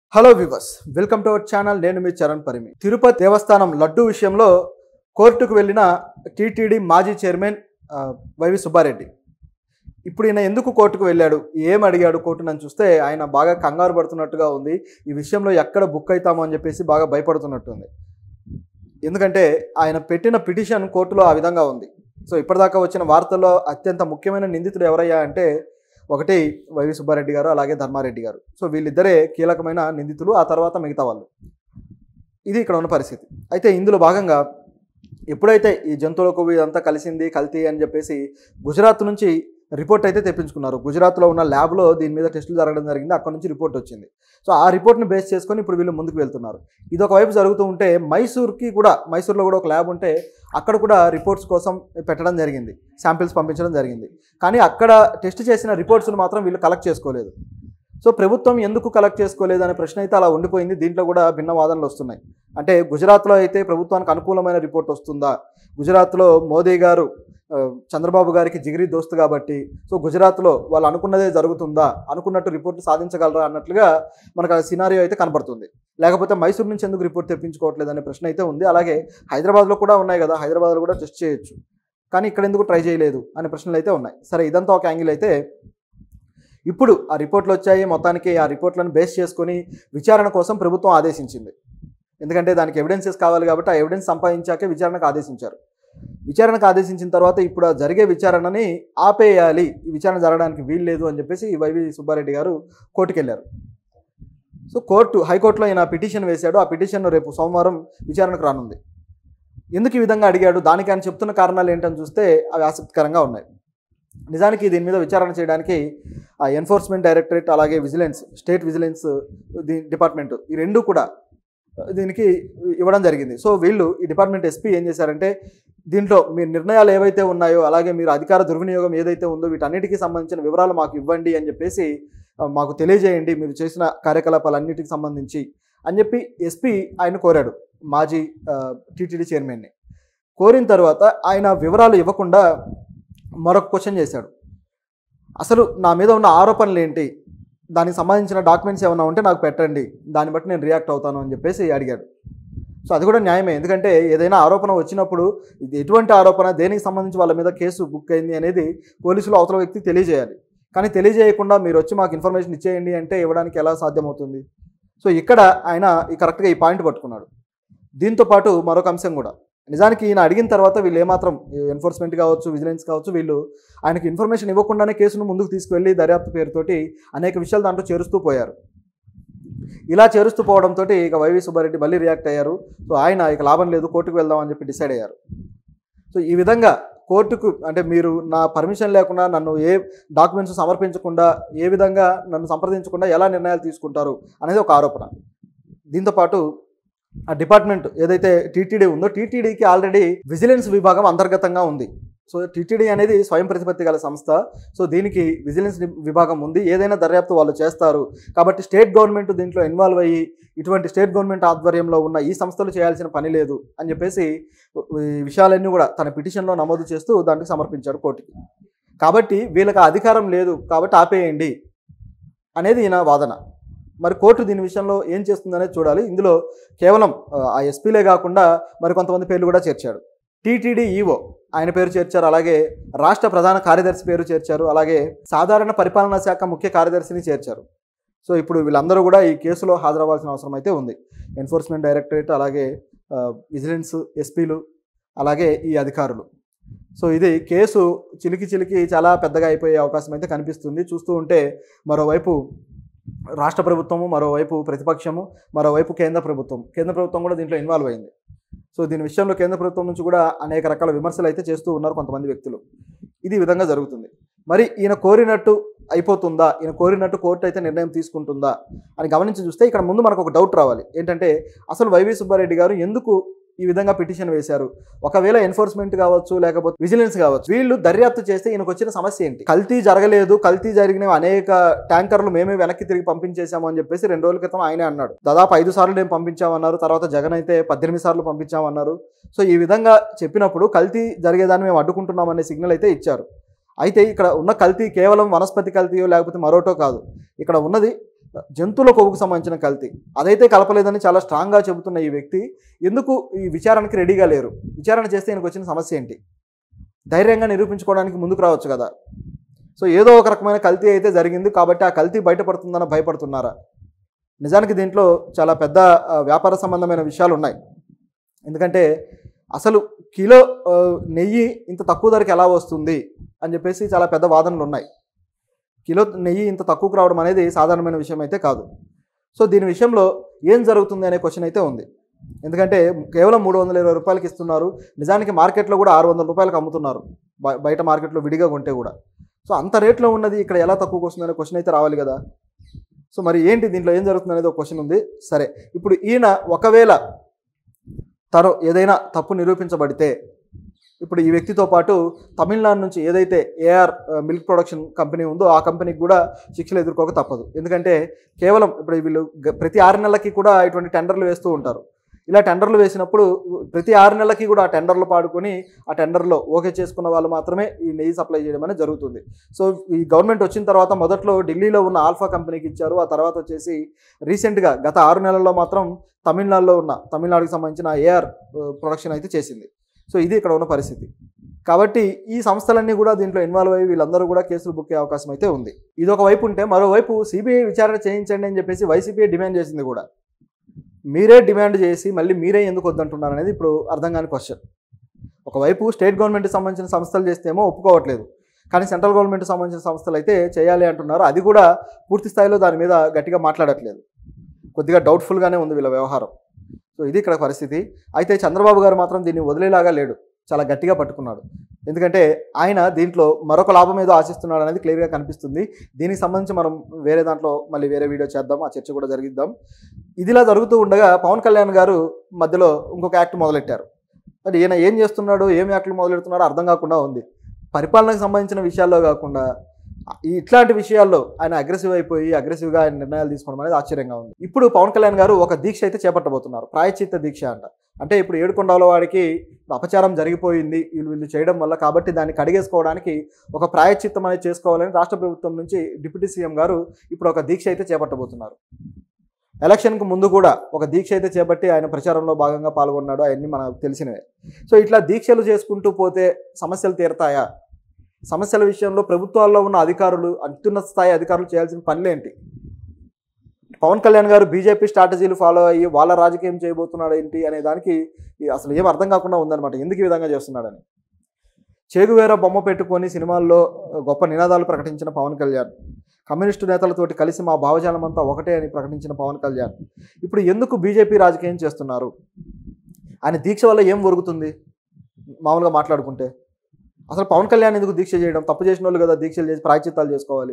hello viewers welcome to our channel నేను మీ చరణ్ పరిమి తిరుపతి దేవస్థానం లడ్డు విషయంలో కోర్టుకు వెళ్ళిన టీటీడీ మాజీ చైర్మన్ ఆ, వైవి సుబ్బారెడ్డి ఇప్పుడు ఈయన ఎందుకు కోర్టుకు వెళ్ళాడు ఏం అడిగాడు కోర్టు నన్ను చూస్తే ఆయన బాగా కంగారు పడుతున్నట్టుగా ఉంది ఈ విషయంలో ఎక్కడ బుక్ అవుతామో అని చెప్పేసి బాగా భయపడుతున్నట్టుంది ఎందుకంటే ఆయన పెట్టిన పిటిషన్ కోర్టులో ఆ విధంగా ఉంది సో ఇప్పటిదాకా వచ్చిన వార్తల్లో అత్యంత ముఖ్యమైన నిందితుడు ఎవరయ్యా అంటే ఒకటి వైవి సుబ్బారెడ్డి గారు అలాగే ధర్మారెడ్డి గారు సో వీళ్ళిద్దరే కీలకమైన నిందితులు ఆ తర్వాత మిగతా వాళ్ళు ఇది ఇక్కడ ఉన్న పరిస్థితి అయితే ఇందులో భాగంగా ఎప్పుడైతే ఈ జంతువుల కొవ్వు ఇదంతా కలిసింది కల్తీ అని చెప్పేసి గుజరాత్ నుంచి రిపోర్ట్ అయితే తెప్పించుకున్నారు గుజరాత్లో ఉన్న ల్యాబ్లో దీని మీద టెస్టులు జరగడం జరిగింది అక్కడ నుంచి రిపోర్ట్ వచ్చింది సో ఆ రిపోర్ట్ని బేస్ చేసుకొని ఇప్పుడు వీళ్ళు ముందుకు వెళ్తున్నారు ఇది ఒకవైపు జరుగుతూ ఉంటే మైసూర్కి కూడా మైసూర్లో కూడా ఒక ల్యాబ్ ఉంటే అక్కడ కూడా రిపోర్ట్స్ కోసం పెట్టడం జరిగింది శాంపిల్స్ పంపించడం జరిగింది కానీ అక్కడ టెస్ట్ చేసిన రిపోర్ట్స్ని మాత్రం వీళ్ళు కలెక్ట్ చేసుకోలేదు సో ప్రభుత్వం ఎందుకు కలెక్ట్ చేసుకోలేదు అనే ప్రశ్న అయితే అలా ఉండిపోయింది దీంట్లో కూడా భిన్న వాదనలు వస్తున్నాయి అంటే గుజరాత్లో అయితే ప్రభుత్వానికి అనుకూలమైన రిపోర్ట్ వస్తుందా గుజరాత్లో మోదీ గారు ఆ, చంద్రబాబు గారికి జిగిరి దోస్తు కాబట్టి సో గుజరాత్లో వాళ్ళు అనుకున్నదే జరుగుతుందా అనుకున్నట్టు రిపోర్ట్ సాధించగలరా అన్నట్లుగా మనకు ఆ సినారియో అయితే కనబడుతుంది లేకపోతే మైసూర్ నుంచి ఎందుకు రిపోర్ట్ తెప్పించుకోవట్లేదు అనే ప్రశ్న అయితే ఉంది అలాగే హైదరాబాద్లో కూడా ఉన్నాయి కదా హైదరాబాద్లో కూడా టెస్ట్ చేయొచ్చు కానీ ఇక్కడ ఎందుకు ట్రై చేయలేదు అనే ప్రశ్నలు అయితే ఉన్నాయి సరే ఇదంతా ఒక యాంగిల్ అయితే ఇప్పుడు ఆ రిపోర్ట్లు వచ్చాయి మొత్తానికి ఆ రిపోర్ట్లను బేస్ చేసుకొని విచారణ కోసం ప్రభుత్వం ఆదేశించింది ఎందుకంటే దానికి ఎవిడెన్సెస్ కావాలి కాబట్టి ఆ ఎవిడెన్స్ సంపాదించాకే విచారణకు ఆదేశించారు విచారణకు ఆదేశించిన తర్వాత ఇప్పుడు ఆ జరిగే విచారణని ఆపేయాలి ఈ విచారణ జరగడానికి వీలు లేదు అని చెప్పేసి వైవి సుబ్బారెడ్డి గారు కోర్టుకు వెళ్ళారు సో కోర్టు హైకోర్టులో ఈయన పిటిషన్ వేశాడు ఆ పిటిషన్ రేపు సోమవారం విచారణకు రానుంది ఎందుకు ఈ విధంగా అడిగాడు దానికి ఆయన చెప్తున్న కారణాలు ఏంటని చూస్తే అవి ఆసక్తికరంగా ఉన్నాయి నిజానికి దీని మీద విచారణ చేయడానికి ఆ ఎన్ఫోర్స్మెంట్ డైరెక్టరేట్ అలాగే విజిలెన్స్ స్టేట్ విజిలెన్స్ ది- డిపార్ట్మెంట్ ఈ రెండు కూడా దీనికి ఇవ్వడం జరిగింది సో వీళ్ళు ఈ డిపార్ట్మెంట్ ఎస్పీ ఏం చేశారంటే దీంట్లో మీ నిర్ణయాలు ఏవైతే ఉన్నాయో అలాగే మీరు అధికార దుర్వినియోగం ఏదైతే ఉందో వీటన్నిటికీ సంబంధించిన వివరాలు మాకు ఇవ్వండి అని చెప్పేసి ఆ, మాకు తెలియజేయండి మీరు చేసిన కార్యకలాపాలన్నిటికి సంబంధించి అని చెప్పి ఎస్పీ ఆయన కోరాడు మాజీ టీటీడీ చైర్మన్ని కోరిన తర్వాత ఆయన వివరాలు ఇవ్వకుండా మరొక క్వశ్చన్ చేశాడు అసలు నా మీద ఉన్న ఆరోపణలు ఏంటి దానికి సంబంధించిన డాక్యుమెంట్స్ ఏమైనా ఉంటే నాకు పెట్టండి దాన్ని బట్టి నేను రియాక్ట్ అవుతాను అని చెప్పేసి అడిగాడు సో అది కూడా న్యాయమే ఎందుకంటే ఏదైనా ఆరోపణ వచ్చినప్పుడు ఇది ఎటువంటి ఆరోపణ దేనికి సంబంధించి వాళ్ళ మీద కేసు బుక్ అయింది అనేది పోలీసులు అవతల వ్యక్తికి తెలియజేయాలి కానీ తెలియజేయకుండా మీరు వచ్చి మాకు ఇన్ఫర్మేషన్ ఇచ్చేయండి అంటే ఇవ్వడానికి ఎలా సాధ్యమవుతుంది సో ఇక్కడ ఆయన ఈ కరెక్ట్గా ఈ పాయింట్ పట్టుకున్నాడు దీంతో పాటు మరొక అంశం కూడా నిజానికి ఈయన అడిగిన తర్వాత వీళ్ళు ఏమాత్రం ఎన్ఫోర్స్మెంట్ కావచ్చు విజిలెన్స్ కావచ్చు వీళ్ళు ఆయనకి ఇన్ఫర్మేషన్ ఇవ్వకుండానే కేసును ముందుకు తీసుకువెళ్ళి దర్యాప్తు పేరుతోటి అనేక విషయాలు దాంట్లో చేరుస్తూ పోయారు ఇలా చేరుస్తూ పోవడంతో ఇక వైవి సుబ్బారెడ్డి మళ్ళీ రియాక్ట్ అయ్యారు సో ఆయన ఇక లాభం లేదు కోర్టుకు వెళ్దాం అని చెప్పి డిసైడ్ అయ్యారు సో ఈ విధంగా కోర్టుకు అంటే మీరు నా పర్మిషన్ లేకుండా నన్ను ఏ డాక్యుమెంట్స్ సమర్పించకుండా ఏ విధంగా నన్ను సంప్రదించకుండా ఎలా నిర్ణయాలు తీసుకుంటారు అనేది ఒక ఆరోపణ దీంతోపాటు ఆ డిపార్ట్మెంట్ ఏదైతే టీటీడీ ఉందో టీటీడీకి ఆల్రెడీ విజిలెన్స్ విభాగం అంతర్గతంగా ఉంది సో టీటీడీ అనేది స్వయం ప్రతిపత్తి గల సంస్థ సో దీనికి విజిలెన్స్ డి- విభాగం ఉంది ఏదైనా దర్యాప్తు వాళ్ళు చేస్తారు కాబట్టి స్టేట్ గవర్నమెంట్ దీంట్లో ఇన్వాల్వ్ అయ్యి ఇటువంటి స్టేట్ గవర్నమెంట్ ఆధ్వర్యంలో ఉన్న ఈ సంస్థలు చేయాల్సిన పని లేదు అని చెప్పేసి ఈ విషయాలన్నీ కూడా తన పిటిషన్లో నమోదు చేస్తూ దానికి సమర్పించాడు కోర్టుకి కాబట్టి వీళ్ళకి ఆ అధికారం లేదు కాబట్టి ఆపేయండి అనేది ఈయన వాదన మరి కోర్టు దీని విషయంలో ఏం చేస్తుందనేది చూడాలి ఇందులో కేవలం ఆ, ఆ ఎస్పీలే కాకుండా మరి కొంతమంది పేర్లు కూడా చేర్చాడు టీటీడీ ఈఓ ఆయన పేరు చేర్చారు అలాగే రాష్ట్ర ప్రధాన కార్యదర్శి పేరు చేర్చారు అలాగే సాధారణ పరిపాలనా శాఖ ముఖ్య కార్యదర్శిని చేర్చారు సో ఇప్పుడు వీళ్ళందరూ కూడా ఈ కేసులో హాజరవ్వాల్సిన అవసరం అయితే ఉంది ఎన్ఫోర్స్మెంట్ డైరెక్టరేట్ అలాగే ఆ, విజిలెన్స్ ఎస్పీలు అలాగే ఈ అధికారులు సో ఇది కేసు చిలికి చిలికి చాలా పెద్దగా అయిపోయే అవకాశం అయితే కనిపిస్తుంది చూస్తూ ఉంటే మరోవైపు రాష్ట్ర ప్రభుత్వము మరోవైపు ప్రతిపక్షము మరోవైపు కేంద్ర ప్రభుత్వం కేంద్ర ప్రభుత్వం కూడా దీంట్లో ఇన్వాల్వ్ అయింది సో దీని విషయంలో కేంద్ర ప్రభుత్వం నుంచి కూడా అనేక రకాల విమర్శలు అయితే చేస్తూ ఉన్నారు కొంతమంది వ్యక్తులు ఇది ఈ విధంగా జరుగుతుంది మరి ఈయన కోరినట్టు అయిపోతుందా ఈయన కోరినట్టు కోర్టు అయితే నిర్ణయం తీసుకుంటుందా అని గమనించి చూస్తే ఇక్కడ ముందు మనకు ఒక డౌట్ రావాలి ఏంటంటే అసలు వైవి సుబ్బారెడ్డి గారు ఎందుకు ఈ విధంగా పిటిషన్ వేశారు ఒకవేళ ఎన్ఫోర్స్మెంట్ కావచ్చు లేకపోతే విజిలెన్స్ కావచ్చు వీళ్ళు దర్యాప్తు చేస్తే ఈయనకు వచ్చిన సమస్య ఏంటి కల్తీ జరగలేదు కల్తీ జరిగిన అనేక ట్యాంకర్లు మేమే వెనక్కి తిరిగి పంపించేశాము అని చెప్పేసి రెండు రోజుల క్రితం ఆయనే అన్నాడు దాదాపు ఐదు సార్లు నేను పంపించామన్నారు తర్వాత జగన్ అయితే పద్దెనిమిది సార్లు పంపించామన్నారు సో ఈ విధంగా చెప్పినప్పుడు కల్తీ జరిగేదాన్ని మేము అడ్డుకుంటున్నాం అనే సిగ్నల్ అయితే ఇచ్చారు అయితే ఇక్కడ ఉన్న కల్తీ కేవలం వనస్పతి కల్తీయో లేకపోతే మరోటో కాదు ఇక్కడ ఉన్నది జంతువుల కొవ్వుకు సంబంధించిన కల్తీ అదైతే కలపలేదని చాలా స్ట్రాంగ్గా చెబుతున్న ఈ వ్యక్తి ఎందుకు ఈ విచారణకి రెడీగా లేరు విచారణ చేస్తే ఈయనకు వచ్చిన సమస్య ఏంటి ధైర్యంగా నిరూపించుకోవడానికి ముందుకు రావచ్చు కదా సో ఏదో ఒక రకమైన కల్తీ అయితే జరిగింది కాబట్టి ఆ కల్తీ బయటపడుతుందని భయపడుతున్నారా నిజానికి దీంట్లో చాలా పెద్ద ఆ, వ్యాపార సంబంధమైన విషయాలు ఉన్నాయి ఎందుకంటే అసలు కిలో ఆ, నెయ్యి ఇంత తక్కువ ధరకి ఎలా వస్తుంది అని చెప్పేసి చాలా పెద్ద వాదనలు ఉన్నాయి కిలో నెయ్యి ఇంత తక్కువకు రావడం అనేది సాధారణమైన విషయం అయితే కాదు సో దీని విషయంలో ఏం జరుగుతుంది అనే క్వశ్చన్ అయితే ఉంది ఎందుకంటే కేవలం మూడు వందల ఇరవై రూపాయలకి ఇస్తున్నారు నిజానికి మార్కెట్లో కూడా ఆరు వందల రూపాయలకు అమ్ముతున్నారు బ- బయట మార్కెట్లో విడిగా కొంటే కూడా సో అంత రేట్లో ఉన్నది ఇక్కడ ఎలా తక్కువకు వస్తుంది అనే క్వశ్చన్ అయితే రావాలి కదా సో మరి ఏంటి దీంట్లో ఏం జరుగుతుంది అనేది ఒక క్వశ్చన్ ఉంది సరే ఇప్పుడు ఈయన ఒకవేళ తను ఏదైనా తప్పు నిరూపించబడితే ఇప్పుడు ఈ వ్యక్తితో పాటు తమిళనాడు నుంచి ఏదైతే ఏఆర్ మిల్క్ ప్రొడక్షన్ కంపెనీ ఉందో ఆ కంపెనీకి కూడా శిక్షలు ఎదుర్కోక తప్పదు ఎందుకంటే కేవలం ఇప్పుడు వీళ్ళు గ- ప్రతి ఆరు నెలలకి కూడా ఇటువంటి టెండర్లు వేస్తూ ఉంటారు ఇలా టెండర్లు వేసినప్పుడు ప్రతి ఆరు నెలలకి కూడా ఆ టెండర్లు పాడుకొని ఆ టెండర్లో ఓకే చేసుకున్న వాళ్ళు మాత్రమే ఈ నెయ్యి సప్లై చేయడం అనేది జరుగుతుంది సో ఈ గవర్నమెంట్ వచ్చిన తర్వాత మొదట్లో ఢిల్లీలో ఉన్న ఆల్ఫా కంపెనీకి ఇచ్చారు ఆ తర్వాత వచ్చేసి రీసెంట్గా గత ఆరు నెలల్లో మాత్రం తమిళనాడులో ఉన్న తమిళనాడుకి సంబంధించిన ఏఆర్ ప్రొడక్షన్ అయితే చేసింది సో ఇది ఇక్కడ ఉన్న పరిస్థితి కాబట్టి ఈ సంస్థలన్నీ కూడా దీంట్లో ఇన్వాల్వ్ అయ్యి వీళ్ళందరూ కూడా కేసులు బుక్ అయ్యే అవకాశం అయితే ఉంది ఇది ఒక వైపు ఉంటే మరోవైపు సిబిఐ విచారణ చేయించండి అని చెప్పేసి వైసీపీ డిమాండ్ చేసింది కూడా మీరే డిమాండ్ చేసి మళ్ళీ మీరే ఎందుకు వద్దంటున్నారు అనేది ఇప్పుడు అర్థం కాని క్వశ్చన్ ఒకవైపు స్టేట్ గవర్నమెంట్కి సంబంధించిన సంస్థలు చేస్తేమో ఒప్పుకోవట్లేదు కానీ సెంట్రల్ గవర్నమెంట్ సంబంధించిన సంస్థలు అయితే చేయాలి అంటున్నారు అది కూడా పూర్తి స్థాయిలో దాని మీద గట్టిగా మాట్లాడట్లేదు కొద్దిగా డౌట్ఫుల్గానే ఉంది వీళ్ళ వ్యవహారం సో ఇది ఇక్కడ పరిస్థితి అయితే చంద్రబాబు గారు మాత్రం దీన్ని వదిలేలాగా లేడు చాలా గట్టిగా పట్టుకున్నాడు ఎందుకంటే ఆయన దీంట్లో మరొక లాభం ఏదో ఆశిస్తున్నాడు అనేది క్లియర్గా కనిపిస్తుంది దీనికి సంబంధించి మనం వేరే దాంట్లో మళ్ళీ వేరే వీడియో చేద్దాం ఆ చర్చ కూడా జరిగిద్దాం ఇదిలా జరుగుతూ ఉండగా పవన్ కళ్యాణ్ గారు మధ్యలో ఇంకొక యాక్ట్ మొదలెట్టారు మరి ఈయన ఏం చేస్తున్నాడు ఏం యాక్ట్లు మొదలెడుతున్నాడో అర్థం కాకుండా ఉంది పరిపాలనకు సంబంధించిన విషయాల్లో కాకుండా ఈ ఇట్లాంటి విషయాల్లో ఆయన అగ్రెసివ్ అయిపోయి అగ్రెసివ్గా ఆయన నిర్ణయాలు తీసుకోవడం అనేది ఆశ్చర్యంగా ఉంది ఇప్పుడు పవన్ కళ్యాణ్ గారు ఒక దీక్ష అయితే చేపట్టబోతున్నారు ప్రాయచిత్త దీక్ష అంట అంటే ఇప్పుడు ఏడుకొండల వాడికి అపచారం జరిగిపోయింది వీళ్ళు వీళ్ళు చేయడం వల్ల కాబట్టి దాన్ని కడిగేసుకోవడానికి ఒక ప్రాయచిత్తం అనేది చేసుకోవాలని రాష్ట్ర ప్రభుత్వం నుంచి డిప్యూటీ సీఎం గారు ఇప్పుడు ఒక దీక్ష అయితే చేపట్టబోతున్నారు ఎలక్షన్కు ముందు కూడా ఒక దీక్ష అయితే చేపట్టి ఆయన ప్రచారంలో భాగంగా పాల్గొన్నాడు అవన్నీ మనకు తెలిసినవే సో ఇట్లా దీక్షలు చేసుకుంటూ పోతే సమస్యలు తీరతాయా సమస్యల విషయంలో ప్రభుత్వాల్లో ఉన్న అధికారులు అత్యున్నత స్థాయి అధికారులు చేయాల్సిన పనులేంటి పవన్ కళ్యాణ్ గారు బీజేపీ స్ట్రాటజీలు ఫాలో అయ్యి వాళ్ళ రాజకీయం చేయబోతున్నాడు ఏంటి అనే దానికి ఈ అసలు ఏం అర్థం కాకుండా ఉందన్నమాట ఎందుకు ఈ విధంగా చేస్తున్నాడని చేగువేర బొమ్మ పెట్టుకొని సినిమాల్లో గొప్ప నినాదాలు ప్రకటించిన పవన్ కళ్యాణ్ కమ్యూనిస్టు నేతలతోటి కలిసి మా భావజాలం అంతా ఒకటే అని ప్రకటించిన పవన్ కళ్యాణ్ ఇప్పుడు ఎందుకు బీజేపీ రాజకీయం చేస్తున్నారు ఆయన దీక్ష వల్ల ఏం ఒరుగుతుంది మామూలుగా మాట్లాడుకుంటే అసలు పవన్ కళ్యాణ్ ఎందుకు దీక్ష చేయడం తప్పు చేసిన వాళ్ళు కదా దీక్షలు చేసి ప్రాయచిత్తాలు చేసుకోవాలి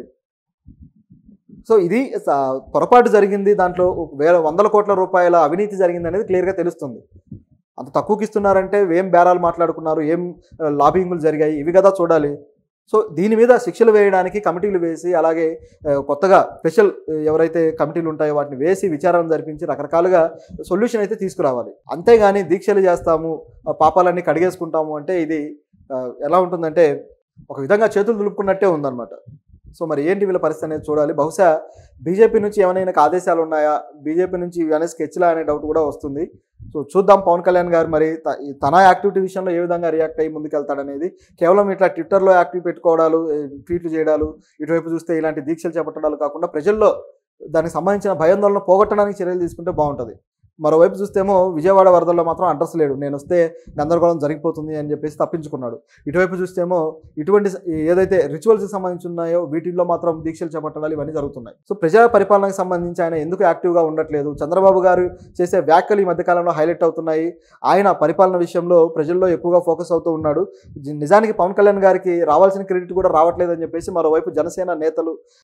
సో ఇది స- పొరపాటు జరిగింది దాంట్లో వేల వందల కోట్ల రూపాయల అవినీతి జరిగింది అనేది క్లియర్గా తెలుస్తుంది అంత తక్కువకి ఇస్తున్నారంటే ఏం బేరాలు మాట్లాడుకున్నారు ఏం లాబింగ్లు జరిగాయి ఇవి కదా చూడాలి సో దీని మీద శిక్షలు వేయడానికి కమిటీలు వేసి అలాగే ఆ, కొత్తగా స్పెషల్ ఎవరైతే కమిటీలు ఉంటాయో వాటిని వేసి విచారణ జరిపించి రకరకాలుగా సొల్యూషన్ అయితే తీసుకురావాలి అంతేగాని దీక్షలు చేస్తాము ఆ, పాపాలన్నీ కడిగేసుకుంటాము అంటే ఇది ఆ, ఎలా ఉంటుందంటే ఒక విధంగా చేతులు దులుపుకున్నట్టే ఉందన్నమాట సో మరి ఏంటి వీళ్ళ పరిస్థితి అనేది చూడాలి బహుశా బీజేపీ నుంచి ఏమైనా ఈయనకు ఆదేశాలు ఉన్నాయా బీజేపీ నుంచి ఇవన్నీ స్కెచ్లా అనే డౌట్ కూడా వస్తుంది సో చూద్దాం పవన్ కళ్యాణ్ గారు మరి త- ఈ తన యాక్టివిటీ విషయంలో ఏ విధంగా రియాక్ట్ అయ్యి ముందుకెళ్తాడనేది కేవలం ఇట్లా ట్విట్టర్లో యాక్టివ్ పెట్టుకోవడాలు ఏ, ట్వీట్లు చేయడాలు ఇటువైపు చూస్తే ఇలాంటి దీక్షలు చేపట్టడాలు కాకుండా ప్రజల్లో దానికి సంబంధించిన భయాందోళన పోగొట్టడానికి చర్యలు తీసుకుంటే బాగుంటుంది మరోవైపు చూస్తేమో విజయవాడ వరదల్లో మాత్రం అడ్రస్ లేడు నేను వస్తే గందరగోళం జరిగిపోతుంది అని చెప్పేసి తప్పించుకున్నాడు ఇటువైపు చూస్తేమో ఇటువంటి స- ఏదైతే రిచువల్స్కి సంబంధించి ఉన్నాయో వీటిల్లో మాత్రం దీక్షలు చేపట్టడాలు ఇవన్నీ జరుగుతున్నాయి సో ప్రజా పరిపాలనకు సంబంధించి ఆయన ఎందుకు యాక్టివ్గా ఉండట్లేదు చంద్రబాబు గారు చేసే వ్యాఖ్యలు ఈ మధ్యకాలంలో హైలైట్ అవుతున్నాయి ఆయన పరిపాలన విషయంలో ప్రజల్లో ఎక్కువగా ఫోకస్ అవుతూ ఉన్నాడు జి- నిజానికి పవన్ కళ్యాణ్ గారికి రావాల్సిన క్రెడిట్ కూడా రావట్లేదని చెప్పేసి మరోవైపు జనసేన నేతలు